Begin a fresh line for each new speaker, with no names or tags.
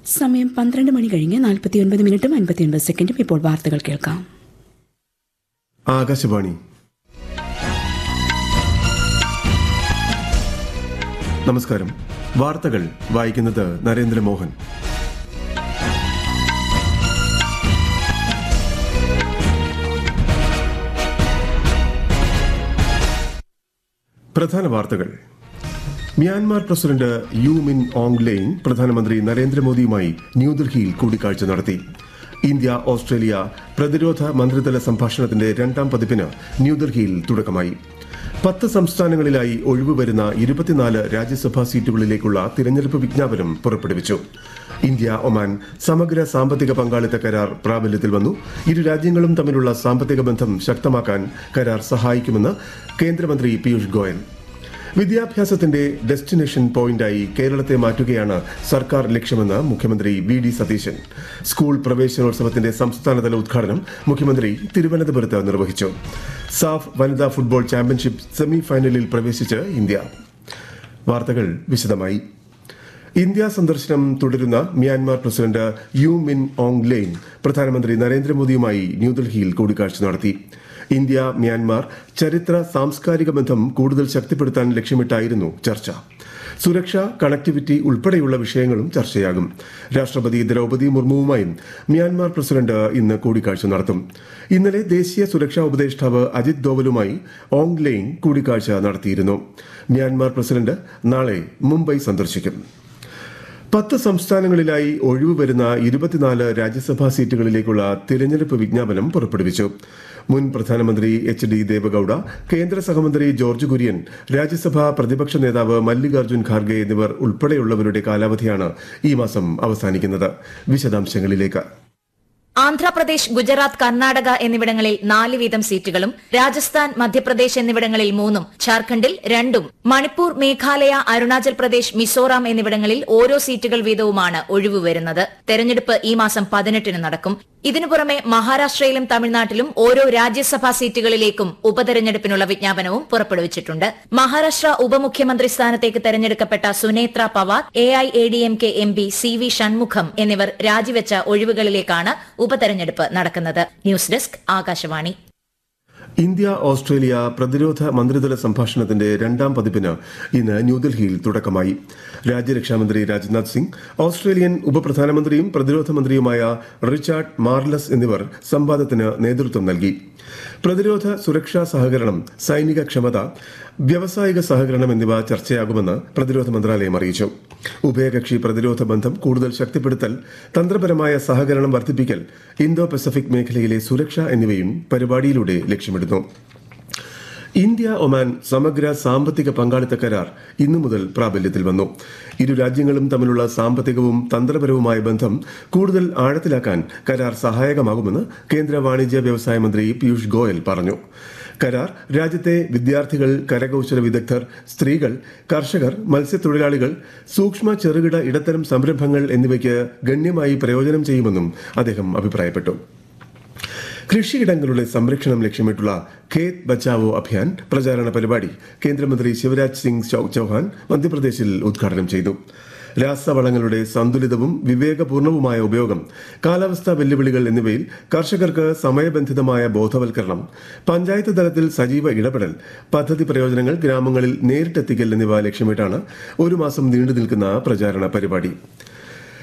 സമയം പന്ത്രണ്ട് മണി കഴിഞ്ഞ് നാൽപ്പത്തിയൊൻപത് മിനിറ്റും അൻപത്തിയൊൻപത് സെക്കൻഡും ഇപ്പോൾ വാർത്തകൾ കേൾക്കാം
ആകാശവാണി നമസ്കാരം വാർത്തകൾ വായിക്കുന്നത് നരേന്ദ്രമോഹൻ പ്രധാന വാർത്തകൾ Myanmar president U Min Aung Hlaing പ്രധാനമന്ത്രി നരേന്ദ്രമോദിയുമായി ന്യൂഡൽഹിയിൽ കൂടിക്കാഴ്ച നടത്തി ഇന്ത്യ ഓസ്ട്രേലിയ പ്രതിരോധ മന്ത്രിതല സംഭാഷണത്തിന്റെ രണ്ടാം പതിപ്പിന് ന്യൂഡൽഹിയിൽ തുടക്കമായി പത്ത് സംസ്ഥാനങ്ങളിലായി ഒഴിവ് വരുന്ന ഇരുപത്തിനാല് രാജ്യസഭാ സീറ്റുകളിലേക്കുള്ള തിരഞ്ഞെടുപ്പ് വിജ്ഞാപനം പുറപ്പെടുവിച്ചു ഇന്ത്യ ഒമാൻ സമഗ്ര സാമ്പത്തിക പങ്കാളിത്ത കരാർ പ്രാബല്യത്തിൽ വന്നു ഇരു രാജ്യങ്ങളും തമ്മിലുള്ള സാമ്പത്തിക ബന്ധം ശക്തമാക്കാൻ കരാർ സഹായിക്കുമെന്ന് കേന്ദ്രമന്ത്രി പീയൂഷ് ഗോയൽ വിദ്യാഭ്യാസത്തിന്റെ ഡെസ്റ്റിനേഷൻ പോയിന്റായി കേരളത്തെ മാറ്റുകയാണ് സർക്കാർ ലക്ഷ്യമെന്ന് മുഖ്യമന്ത്രി വി ഡി സതീശൻ സ്കൂൾ പ്രവേശനോത്സവത്തിന്റെ സംസ്ഥാനതല ഉദ്ഘാടനം മുഖ്യമന്ത്രി തിരുവനന്തപുരത്ത് നിർവഹിച്ചു സാഫ് വനിതാ ഫുട്ബോൾ ചാമ്പ്യൻഷിപ്പ് സെമി ഫൈനലിൽ പ്രവേശിച്ച് ഇന്ത്യ വാർത്തകൾ വിശദമായി ഇന്ത്യ സന്ദർശനം തുടരുന്ന Myanmar president U Min Aung Hlaing പ്രധാനമന്ത്രി നരേന്ദ്രമോദിയുമായി ന്യൂഡൽഹിയിൽ കൂടിക്കാഴ്ച നടത്തി ഇന്ത്യ മ്യാൻമാർ ചരിത്ര സാംസ്കാരിക ബന്ധം കൂടുതൽ ശക്തിപ്പെടുത്താൻ ലക്ഷ്യമിട്ടായിരുന്നു ചർച്ച സുരക്ഷ കണക്ടിവിറ്റി ഉൾപ്പെടെയുള്ള വിഷയങ്ങളും ചർച്ചയാകും രാഷ്ട്രപതി ദ്രൗപദി മുർമുവുമായും മ്യാൻമാർ പ്രസിഡന്റ് ഇന്ന് കൂടിക്കാഴ്ച നടത്തും ഇന്നലെ ദേശീയ സുരക്ഷാ ഉപദേഷ്ടാവ് അജിത് ദോവലുമായി ഓങ് ലെയിൻ കൂടിക്കാഴ്ച നടത്തിയിരുന്നു മ്യാൻമാർ പ്രസിഡന്റ് നാളെ മുംബൈ സന്ദർശിക്കും പത്ത് സംസ്ഥാനങ്ങളിലായി ഒഴിവ് വരുന്ന ഇരുപത്തിനാല് രാജ്യസഭാ സീറ്റുകളിലേക്കുള്ള തിരഞ്ഞെടുപ്പ് വിജ്ഞാപനം പുറപ്പെടുവിച്ചു മുൻ പ്രധാനമന്ത്രി എച്ച് ഡി ദേവഗൌഡ കേന്ദ്ര സഹമന്ത്രി ജോർജ് കുര്യൻ രാജ്യസഭാ പ്രതിപക്ഷ നേതാവ് മല്ലികാർജ്ജുൻ ഖാർഗെ എന്നിവർ ഉൾപ്പെടെയുള്ളവരുടെ കാലാവധിയാണ് ഈ മാസം അവസാനിക്കുന്നത് വിശദാംശങ്ങളിലേക്ക്
ആന്ധ്രാപ്രദേശ് ഗുജറാത്ത് കർണാടക എന്നിവിടങ്ങളിൽ നാല് വീതം സീറ്റുകളും രാജസ്ഥാൻ മധ്യപ്രദേശ് എന്നിവിടങ്ങളിൽ മൂന്നും ഝാർഖണ്ഡിൽ രണ്ടും മണിപ്പൂർ മേഘാലയ അരുണാചൽ പ്രദേശ് മിസോറാം എന്നിവിടങ്ങളിൽ ഓരോ സീറ്റുകൾ വീതവുമാണ് ഒഴിവ് വരുന്നത് തെരഞ്ഞെടുപ്പ് ഈ മാസം പതിനെട്ടിന് നടക്കും ഇതിനു പുറമെ മഹാരാഷ്ട്രയിലും തമിഴ്നാട്ടിലും ഓരോ രാജ്യസഭാ സീറ്റുകളിലേക്കും ഉപതെരഞ്ഞെടുപ്പിനുള്ള വിജ്ഞാപനവും പുറപ്പെടുവിച്ചിട്ടുണ്ട് മഹാരാഷ്ട്ര ഉപമുഖ്യമന്ത്രി സ്ഥാനത്തേക്ക് തെരഞ്ഞെടുക്കപ്പെട്ട Sunetra Pawar A I A D M K M P C V Shanmugam എന്നിവർ രാജിവെച്ച ഒഴിവുകളിലേക്കാണ് ഉപതെരഞ്ഞെടുപ്പ് നടക്കുന്നത് news desk Akashvani
India Australia പ്രതിരോധ മന്ത്രിതല സംഭാഷണത്തിന്റെ രണ്ടാം പതിപ്പിന് ഇന്ന് ന്യൂഡൽഹിയിൽ തുടക്കമായി രാജ്യരക്ഷാമന്ത്രി രാജ്നാഥ് സിംഗ് ഓസ്ട്രേലിയൻ ഉപപ്രധാനമന്ത്രിയും പ്രതിരോധ മന്ത്രിയുമായ റിച്ചാർഡ് മാർലസ് എന്നിവർ സംവാദത്തിന് നേതൃത്വം നൽകി പ്രതിരോധ സുരക്ഷാ സഹകരണം സൈനിക ക്ഷമത വ്യാവസായിക സഹകരണം എന്നിവ ചർച്ചയാകുമെന്ന് പ്രതിരോധ മന്ത്രാലയം അറിയിച്ചു ഉഭയകക്ഷി പ്രതിരോധ ബന്ധം കൂടുതൽ ശക്തിപ്പെടുത്തൽ തന്ത്രപരമായ സഹകരണം വർദ്ധിപ്പിക്കൽ ഇന്തോ പസഫിക് മേഖലയിലെ സുരക്ഷ എന്നിവയും പരിപാടിയിലൂടെ ലക്ഷ്യമിടുന്നു ഇന്ത്യ ഒമാൻ സമഗ്ര സാമ്പത്തിക പങ്കാളിത്ത കരാർ ഇന്നു മുതൽ പ്രാബല്യത്തിൽ വന്നു ഇരു രാജ്യങ്ങളും തമ്മിലുള്ള സാമ്പത്തികവും തന്ത്രപരവുമായ ബന്ധം കൂടുതൽ ആഴത്തിലാക്കാൻ കരാർ സഹായകമാകുമെന്ന് കേന്ദ്ര വാണിജ്യ വ്യവസായ മന്ത്രി പീയൂഷ് ഗോയൽ പറഞ്ഞു കരാർ രാജ്യത്തെ വിദ്യാർത്ഥികൾ കരകൌശല വിദഗ്ധർ സ്ത്രീകൾ കർഷകർ മത്സ്യത്തൊഴിലാളികൾ സൂക്ഷ്മ ചെറുകിട ഇടത്തരം സംരംഭങ്ങൾ എന്നിവയ്ക്ക് ഗണ്യമായി പ്രയോജനം ചെയ്യുമെന്നും അദ്ദേഹം അഭിപ്രായപ്പെട്ടു കൃഷിയിടങ്ങളുടെ സംരക്ഷണം ലക്ഷ്യമിട്ടുള്ള ഖേത് ബച്ചാവോ അഭിയാൻ പ്രചാരണ പരിപാടി കേന്ദ്രമന്ത്രി ശിവരാജ് സിംഗ് ചൌഹാൻ മധ്യപ്രദേശിൽ ഉദ്ഘാടനം ചെയ്തു രാസവളങ്ങളുടെ സന്തുലിതവും വിവേകപൂർണവുമായ ഉപയോഗം കാലാവസ്ഥാ വെല്ലുവിളികൾ എന്നിവയിൽ കർഷകർക്ക് സമയബന്ധിതമായ ബോധവൽക്കരണം പഞ്ചായത്ത് തലത്തിൽ സജീവ ഇടപെടൽ പദ്ധതി പ്രയോജനങ്ങൾ ഗ്രാമങ്ങളിൽ നേരിട്ടെത്തിക്കൽ എന്നിവ ലക്ഷ്യമിട്ടാണ് ഒരു മാസം നീണ്ടു നിൽക്കുന്ന പ്രചാരണ പരിപാടി